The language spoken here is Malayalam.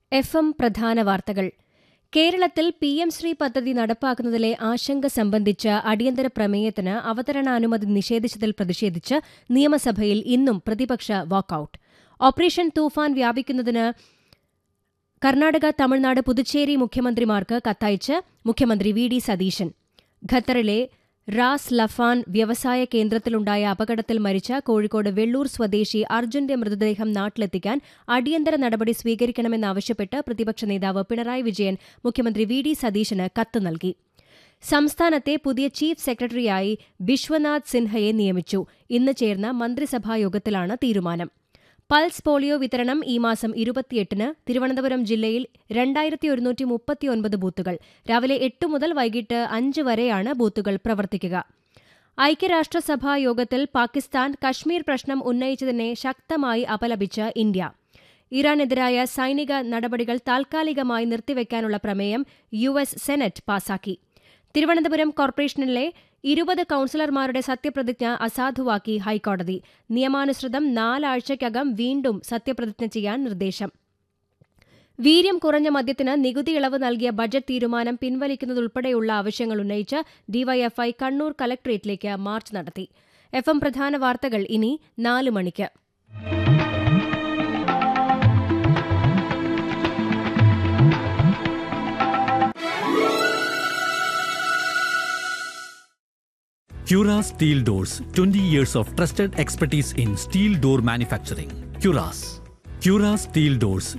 എഫ് എം പ്രധാന വാർത്തകൾ കേരളത്തിൽ പി എം ശ്രീ പദ്ധതി നടപ്പാക്കുന്നതിലെ ആശങ്ക സംബന്ധിച്ച അടിയന്തര പ്രമേയത്തിന് അവതരണാനുമതി നിഷേധിച്ചതിൽ പ്രതിഷേധിച്ച് നിയമസഭയിൽ ഇന്നും പ്രതിപക്ഷ വാക്കൌട്ട് ഓപ്പറേഷൻ തൂഫാൻ വ്യാപിക്കുന്നതിന് കർണാടക തമിഴ്നാട് പുതുച്ചേരി മുഖ്യമന്ത്രിമാർക്ക് കത്തയച്ച് മുഖ്യമന്ത്രി വി ഡി സതീശൻ ഖത്തറിലെ റാസ് ലഫാൻ വ്യവസായ കേന്ദ്രത്തിലുണ്ടായ അപകടത്തിൽ മരിച്ച കോഴിക്കോട് വെള്ളൂർ സ്വദേശി അർജുന്റെ മൃതദേഹം നാട്ടിലെത്തിക്കാൻ അടിയന്തര നടപടി സ്വീകരിക്കണമെന്നാവശ്യപ്പെട്ട് പ്രതിപക്ഷ നേതാവ് പിണറായി വിജയൻ മുഖ്യമന്ത്രി വി ഡി സതീശന് കത്ത് നൽകി സംസ്ഥാനത്തെ പുതിയ ചീഫ് സെക്രട്ടറിയായി ബിശ്വനാഥ് സിൻഹയെ നിയമിച്ചു ഇന്ന് ചേർന്ന മന്ത്രിസഭാ യോഗത്തിലാണ് തീരുമാനം പൾസ് പോളിയോ വിതരണം ഈ മാസം ഇരുപത്തിയെട്ടിന് തിരുവനന്തപുരം ജില്ലയിൽ രണ്ടായിരത്തി ഒരുന്നൂറ്റി മുപ്പത്തിയൊൻപത് ബൂത്തുകൾ രാവിലെ എട്ട് മുതൽ വൈകിട്ട് അഞ്ച് വരെയാണ് ബൂത്തുകൾ പ്രവർത്തിക്കുക ഐക്യരാഷ്ട്രസഭാ യോഗത്തിൽ പാകിസ്ഥാൻ കശ്മീർ പ്രശ്നം ഉന്നയിച്ചതിനെ ശക്തമായി അപലപിച്ച ഇന്ത്യ ഇറാനെതിരായ സൈനിക നടപടികൾ താൽക്കാലികമായി നിർത്തിവെക്കാനുള്ള പ്രമേയം യു എസ് സെനറ്റ് പാസാക്കി തിരുവനന്തപുരം കോർപ്പറേഷനിലെ ഇരുപത് കൌൺസിലർമാരുടെ സത്യപ്രതിജ്ഞ അസാധുവാക്കി ഹൈക്കോടതി നിയമാനുസൃതം നാലാഴ്ചയ്ക്കകം വീണ്ടും സത്യപ്രതിജ്ഞ ചെയ്യാൻ നിർദ്ദേശം വീര്യം കുറഞ്ഞ മദ്യത്തിന് നികുതി ഇളവ് നൽകിയ ബജറ്റ് തീരുമാനം പിൻവലിക്കുന്നതുൾപ്പെടെയുള്ള ആവശ്യങ്ങൾ ഉന്നയിച്ച് ഡിവൈഎഫ്ഐ കണ്ണൂർ കലക്ട്രേറ്റിലേക്ക് മാർച്ച് നടത്തി എഫ് എം പ്രധാന വാർത്തകൾ ഇനി നാല് മണിക്ക് Cura Steel Doors 20 years of trusted expertise in steel door manufacturing. Curas. Cura Steel Doors